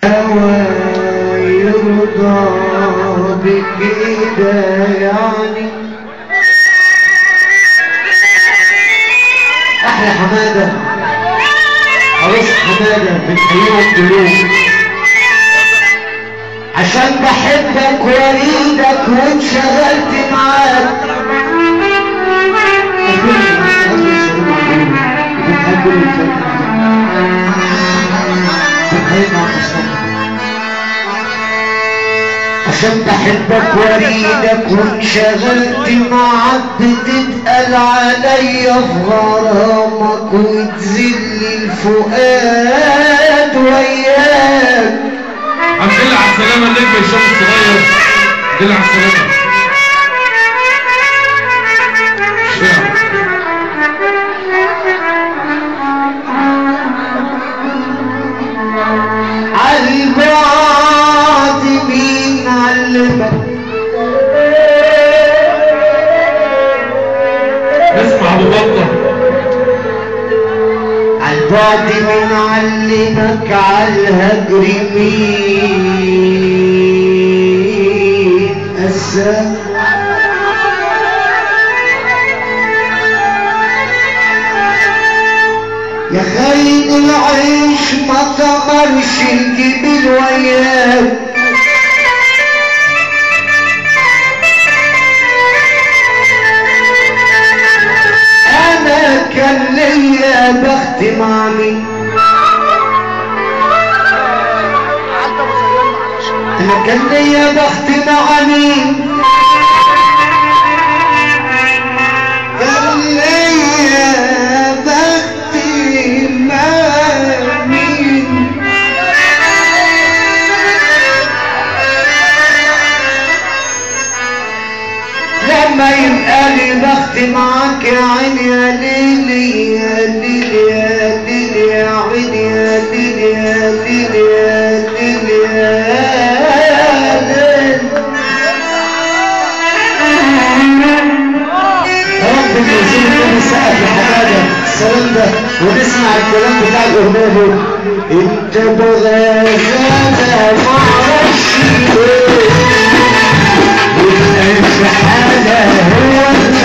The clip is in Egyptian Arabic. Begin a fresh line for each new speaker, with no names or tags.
هوى يرضى بكده يعني احلى حماده عروس حماده بنحييهم كلهم عشان بحبك واريدك وانشغلت معاك عشان بحبك واريدك وانشغلت معاك بتتقل عليا في غرامك وتذل الفؤاد وياك
عبد الله على السلامة النجم الشاب الصغير عبد الله على السلامة شعر.
عالبعد مين علمك
اسمع ابو بطة
عالبعد مين علمك عالهجر مين قسام يا خاين العيش ما تمرش الجبل وياك انا كان ليا بخت مع مين انا كان ليا بخت مع مين كان ليا بخت مع مين لما يبقى لي بخت معاك يا عيني يا ليلي يا ليلي يا ليلي يا عيني يا ليلي يا ليلي يا ليلي يا ليلي رب النزول النبي سقف لحماده السلام ده ونسمع الكلام بتاع الاغنيه دول انت بغزاله معرفش ايه والعيش حاله هو